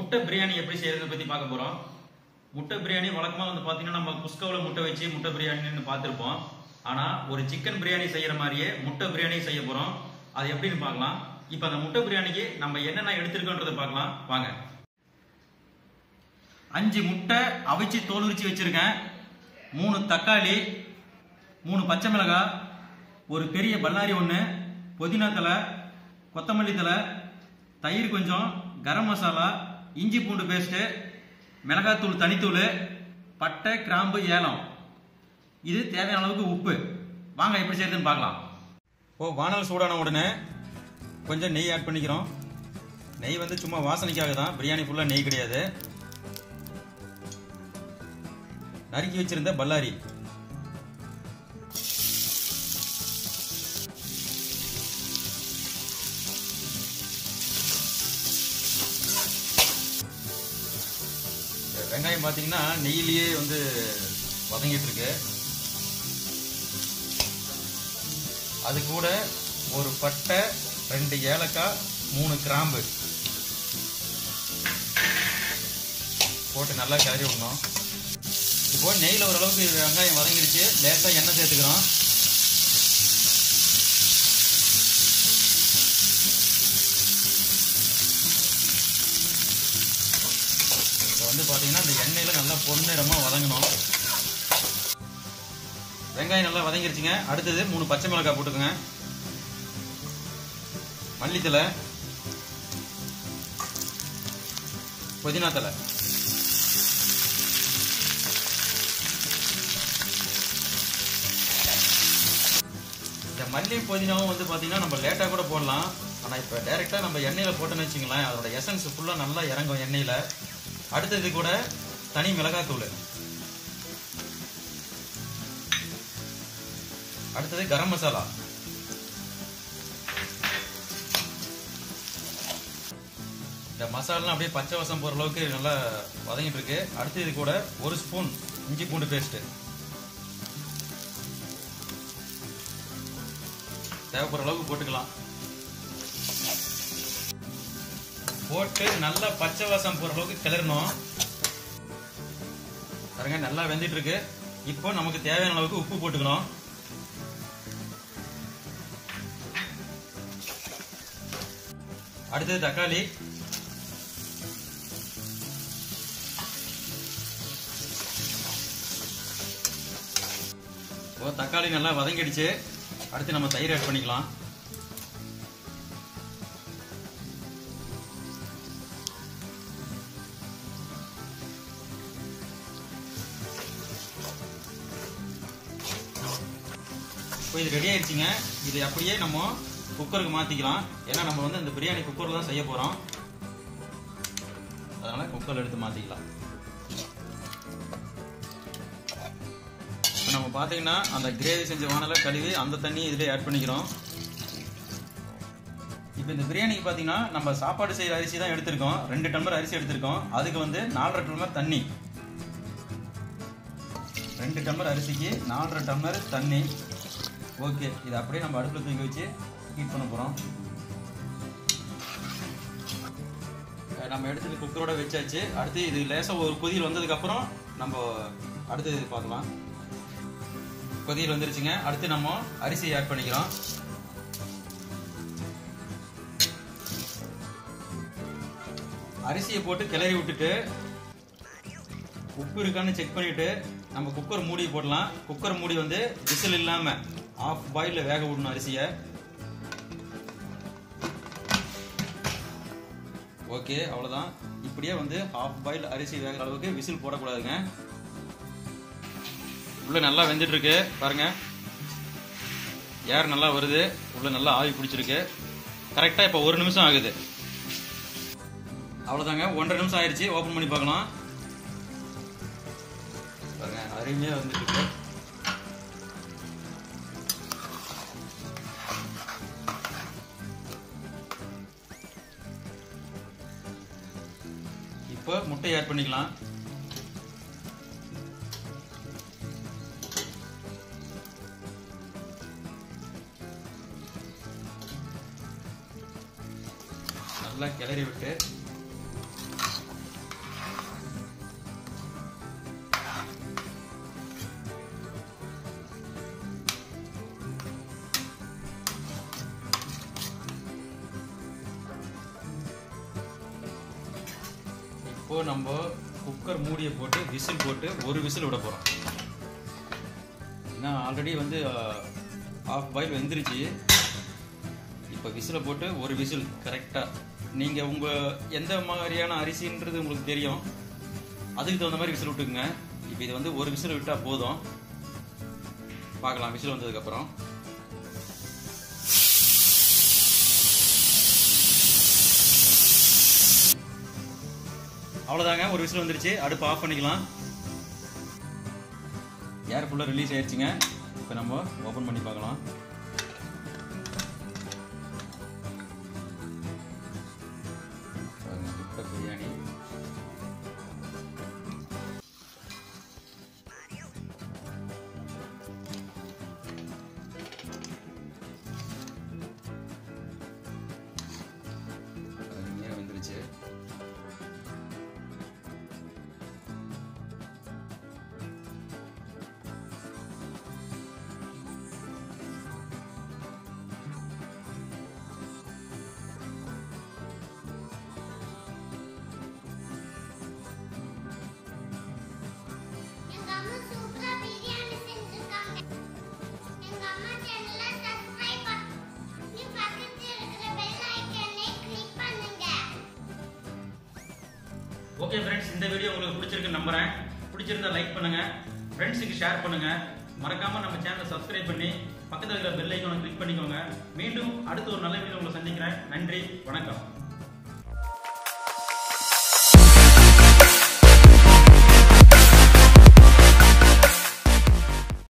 முட்டை பிரியாணி எப்படி செய்யறதை பத்தி பார்க்க போறோம் முட்டை பிரியாணி வழக்கமா வந்து பாத்தீங்கன்னா நம்ம குஸ்கோவில் முட்டை வச்சு முட்டை பிரியாணின்னு பார்த்துருப்போம் ஆனா ஒரு சிக்கன் பிரியாணி செய்யற மாதிரியே முட்டை பிரியாணி செய்ய போறோம் அது எப்படின்னு பார்க்கலாம் இப்போ அந்த முட்டை பிரியாணிக்கு நம்ம என்னென்ன எடுத்திருக்கோன்றதை பார்க்கலாம் வாங்க அஞ்சு முட்டை அவிச்சு தோல் உரிச்சு வச்சிருக்கேன் மூணு தக்காளி மூணு பச்சை மிளகாய் ஒரு பெரிய பல்லாரி ஒன்று புதினா தலை கொத்தமல்லி தலை தயிர் கொஞ்சம் கரம் மசாலா இஞ்சி பூண்டு பேஸ்ட்டு மிளகாத்தூள் தனித்தூள் பட்டை கிராம்பு ஏலம் இது தேவையான அளவுக்கு உப்பு வாங்க எப்படி செய்யுதுன்னு பார்க்கலாம் ஓ வானல் சூடான உடனே கொஞ்சம் நெய் ஆட் பண்ணிக்கிறோம் நெய் வந்து சும்மா வாசனைக்காக தான் பிரியாணி ஃபுல்லாக நெய் கிடையாது நறுக்கி வச்சிருந்த பல்லாரி வெங்காயம் பார்த்தீங்கன்னா நெய்யிலேயே வந்து வதங்கிட்டு இருக்கு அது கூட ஒரு பட்டை ரெண்டு ஏலக்காய் மூணு கிராம்பு போட்டு நல்லா கிளறி விடணும் இப்போ நெய்யில் ஓரளவுக்கு வெங்காயம் வதங்கிடுச்சு லேசாக எண்ணெய் சேர்த்துக்கிறோம் இப்போ வந்து பார்த்தீங்கன்னா இந்த எண்ணெயில் நல்லா பொன்னிறமாக வதங்கணும் வெங்காயம் நல்லா வதங்கிருச்சுங்க அடுத்தது மூணு பச்சை மிளகாய் போட்டுக்கோங்க மல்லித்தலை புதினா தலை இந்த மல்லி புதினாவும் வந்து பார்த்தீங்கன்னா நம்ம லேட்டாக கூட போடலாம் ஆனால் இப்போ டைரெக்டாக நம்ம எண்ணெயில் போட்டோன்னு வச்சுங்களேன் அதோட எசன்ஸ் ஃபுல்லாக நல்லா இறங்கும் எண்ணெயில் அடுத்தது கூட தனி மிளகாத்தூள் அடுத்தது கரம் மசாலா இந்த மசாலாம் அப்படியே பச்சை வசம் போகிற அளவுக்கு நல்லா வதங்கிட்டு இருக்கு அடுத்து இது கூட ஒரு ஸ்பூன் இஞ்சி பூண்டு பேஸ்ட்டு தேவைப்படுற அளவுக்கு போட்டுக்கலாம் போட்டு நல்லா பச்சை வாசம் போற அளவுக்கு கிளறணும் பாருங்க நல்லா வெந்துட்டு இருக்கு இப்போ நமக்கு தேவையான அளவுக்கு உப்பு போட்டுக்கணும் அடுத்தது தக்காளி ஓ தக்காளி நல்லா வதங்கிடுச்சு அடுத்து நம்ம தயிர் ஆட் பண்ணிக்கலாம் இப்போ இது ரெடி ஆயிடுச்சுங்க இது அப்படியே நம்ம குக்கருக்கு மாத்திக்கலாம் ஏன்னா நம்ம வந்து இந்த பிரியாணி குக்கர்ல தான் செய்ய போறோம் அதனால குக்கர்ல எடுத்து மாத்திக்கலாம் இப்போ நம்ம பார்த்தீங்கன்னா அந்த கிரேவி செஞ்ச வானலை கழுவி அந்த தண்ணி இதில் ஆட் பண்ணிக்கிறோம் இப்போ இந்த பிரியாணிக்கு பார்த்தீங்கன்னா நம்ம சாப்பாடு செய்கிற அரிசி தான் எடுத்திருக்கோம் ரெண்டு டம்ளர் அரிசி எடுத்திருக்கோம் அதுக்கு வந்து நாலரை டம்ளர் தண்ணி ரெண்டு டம்ளர் அரிசிக்கு நாலரை டம்ளர் தண்ணி ஓகே இது அப்படியே நம்ம அடுப்பில் தூக்கி வச்சு ஹீட் பண்ண போகிறோம் நம்ம எடுத்து குக்கரோட வச்சாச்சு அடுத்து இது லேசாக ஒரு கொதியில் வந்ததுக்கப்புறம் நம்ம அடுத்து இது பார்க்கலாம் கொதியில் வந்துருச்சுங்க அடுத்து நம்ம அரிசி ஆட் பண்ணிக்கிறோம் அரிசியை போட்டு கிளறி விட்டுட்டு உப்பு இருக்கான்னு செக் பண்ணிட்டு நம்ம குக்கர் மூடி போடலாம் குக்கர் மூடி வந்து விசில் இல்லாம ஆஃப் பாயில வேக விடணும் அரிசியை ஓகே அவ்வளவுதான் இப்படியே வந்து ஹாஃப் பாயில் அரிசி வேகிற அளவுக்கு விசில் போடக்கூடாதுங்க உள்ள நல்லா வெந்துட்டு இருக்கு பாருங்க ஏர் நல்லா வருது உள்ள நல்லா ஆவி பிடிச்சிருக்கு கரெக்டா இப்போ ஒரு நிமிஷம் ஆகுது அவ்வளோதாங்க ஒன்றரை நிமிஷம் ஆயிடுச்சு ஓப்பன் பண்ணி பார்க்கலாம் பாருங்க அருமையா வந்துட்டு இருக்கு இப்போ முட்டை ஆட் பண்ணிக்கலாம் நல்லா கிளறி விட்டு இப்போ நம்ம குக்கர் மூடியை போட்டு விசில் போட்டு ஒரு விசில் விட போகிறோம் ஏன்னா ஆல்ரெடி வந்து ஆஃப் பாயில் வெந்துருச்சு இப்போ விசிலை போட்டு ஒரு விசில் கரெக்டாக நீங்கள் உங்கள் எந்த மாதிரியான அரிசின்றது உங்களுக்கு தெரியும் அதுக்கு தகுந்த மாதிரி விசில் விட்டுக்குங்க இப்போ இது வந்து ஒரு விசில் விட்டால் போதும் பார்க்கலாம் விசில் வந்ததுக்கப்புறம் அவ்வளோதாங்க ஒரு விசில் வந்துருச்சு அடுப்பு ஆஃப் பண்ணிக்கலாம் ஏர் ஃபுல்லாக ரிலீஸ் ஆயிடுச்சுங்க இப்போ நம்ம ஓப்பன் பண்ணி பார்க்கலாம் பாருங்க, முட்டை பிரியாணி அருமையா வந்துருச்சு எங்க அம்மா சூப்பரா பிரியாணி செஞ்சிருக்காங்க எங்க அம்மா சேனலை சப்ஸ்கிரைப் பண்ணி பக்கத்துல இருக்கிற பெல் ஐகானை கிளிக் பண்ணுங்க ஓகே ஃப்ரெண்ட்ஸ் இந்த வீடியோ உங்களுக்கு பிடிச்சிருக்கு நம்புறேன் பிடிச்சிருந்தா லைக் பண்ணுங்க ஃப்ரெண்ட்ஸுக்கு ஷேர் பண்ணுங்க மறக்காம நம்ம சேனலை சப்ஸ்கிரைப் பண்ணி பக்கத்தில் இருக்கிற பெல் ஐக்கானை கிளிக் பண்ணிக்கோங்க மீண்டும் அடுத்த ஒரு நல்ல வீடியோ உங்களை சந்திக்கிறேன் நன்றி வணக்கம்